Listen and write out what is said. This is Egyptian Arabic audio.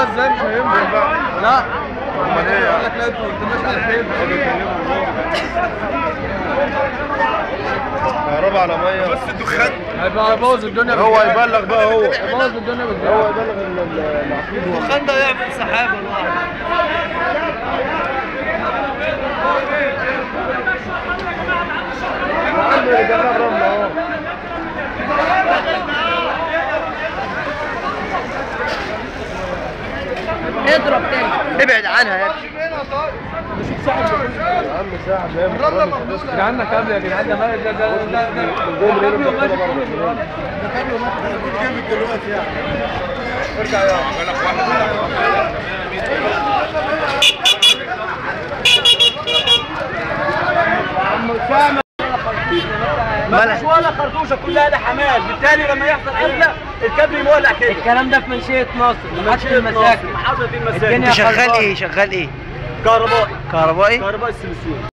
كده ازاي مش هينفع لا امال ايه قال لك لا انتوا انتوا ماشي على خير كهرباء على ميه بس الدخان هيبقى هيبوظ الدنيا هو يبلغ بقى هو هيبوظ الدنيا هو بالظبط يبلغ ال- ال- العقيد هو. الدخان ده يعمل سحابه لوحده يا عم رجعنا الرمله اهو اضرب تاني ابعد عنها يا ابني يا عم ساعه نام الرمله مبلوله يا جدعان كابل يا جدعان ده ما- ده ده ده ده ده كابل وماشي طول الوقت. ده كابل وماشي. جامد دلوقتي يعني ارجع يا مفيش ولا خرطوشه كلها ده حمال بالتالي لما يحصل حرقه الكابل مولع كده الكلام ده في منشية نصر محطة منشية المساكن ناصر، محطة المساكن الدنيا شغال ايه شغال ايه كهربائي كهربائي كهربائي السلسول